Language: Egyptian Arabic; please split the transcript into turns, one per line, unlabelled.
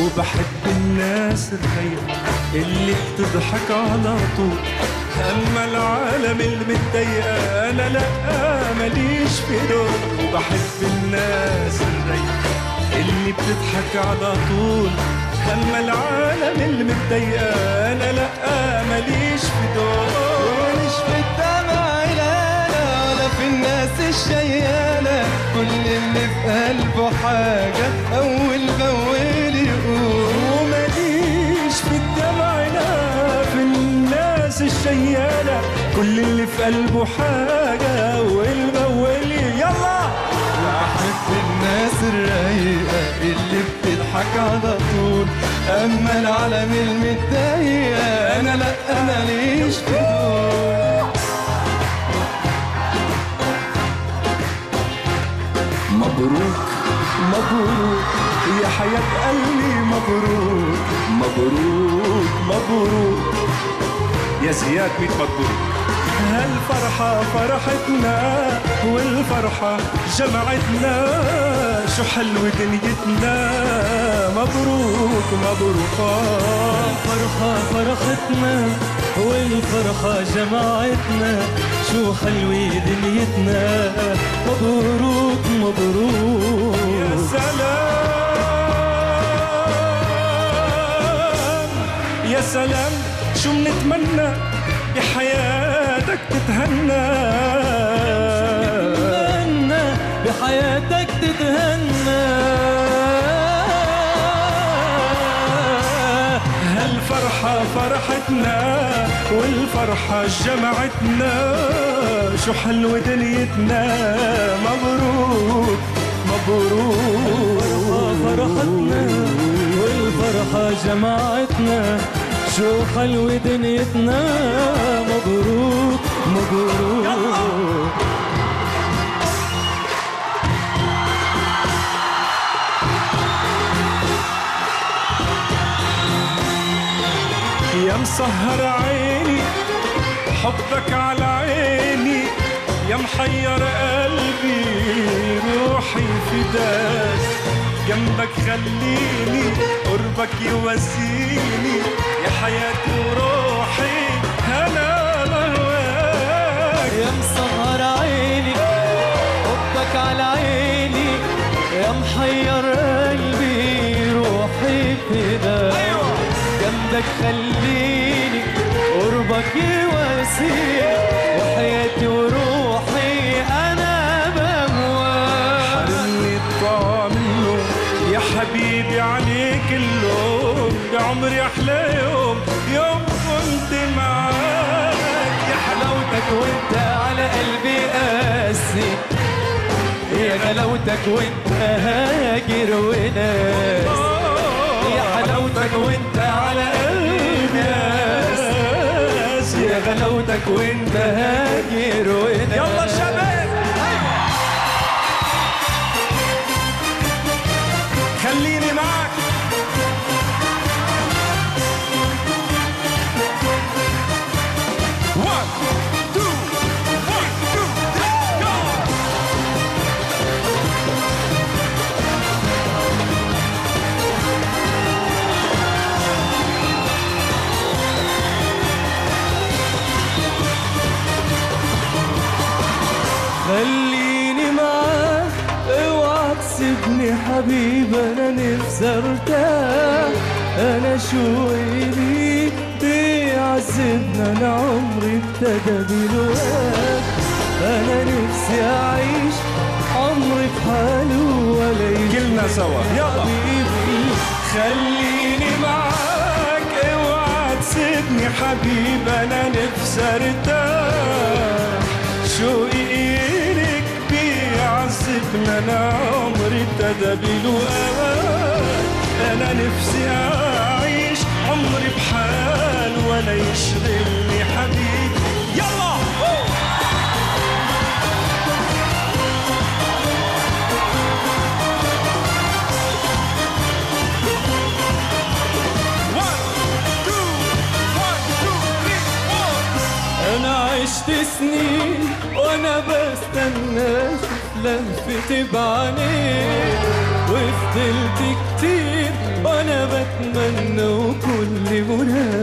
وبحب الناس الخير اللي بتضحك على طول أما العالم المتضايقة أنا لأ ماليش في دول وبحب الناس الرايقة اللي بتضحك على طول أما العالم المتضايقة أنا لأ ماليش في دول
مش في الدمع لا لا ولا في الناس الشيالة كل اللي في قلبه حاجة أول بأول يقول
وماليش في الدمع لا في الناس الشيالة كل اللي في قلبه حاجة والمولي يلا
بحب الناس الرايقة اللي بتضحك على طول أما العالم المتضايقة أنا لأ أنا ليش في دول
مبروك مبروك يا حياة قلبي مبروك مبروك مبروك يا زياد ميت مبروك هالفرحة فرحتنا والفرحة جمعتنا شو حلو دنيتنا مبروك مبروك
الفرحة فرحتنا والفرحة جمعتنا شو حلوة دنيتنا مبروك
يا
مبروك
سلام يا سلام شو منتمنى بحياتك تتهنى
تتهنى بحياتك تتهنى
هالفرحة فرحتنا والفرحة جمعتنا شو حلوة دنيتنا مبروك مبروك
فرحتنا والفرحة جمعتنا شو حلوة دنيتنا مبروك مبروك
يا مسهر عيني حبك على عيني يا محير قلبي روحي فداك جنبك خليني قربك يواسيني يا حياتي وروحي انا بهواك
يا مسهر عيني حبك على عيني يا محير قلبي روحي فداك جنبك خليني قربك يواسيني وحياتي وروحي انا بهواك
حرمني الطعم النوم يا حبيبي عليك اللوم بعمري احلى يوم يوم كنت معاك يا حلاوتك
وانت على قلبي قاسي يا غلاوتك وانت هاجر وناس يا حلاوتك وانت على قلبي قاسي يا غلاوتك وانت هاجر وناس
يلا شباب خليني معك One, two, one, two, three, go!
خليني معاك اوعى تسيبني حبيب انا نفسي ارتاح انا شوقي ليك بيعذبنا انا عمري ابتدى بالوقت انا نفسي اعيش عمري في حاله ولا يجي
كلنا سوا يلا
حبيبي
خليني معاك اوعى تسيبني حبيب انا نفسي ارتاح شوقي اليك بيعذبنا انا عمري ابتدى بالوقت انا نفسي اعيش عمري بحال ولا يشغلني حبيب يلا One, two, one, two, three, four.
انا عشت سنين وانا بستنى اشوف لفتي بعينيك وفضلت كتير وانا اتمنى وكل منى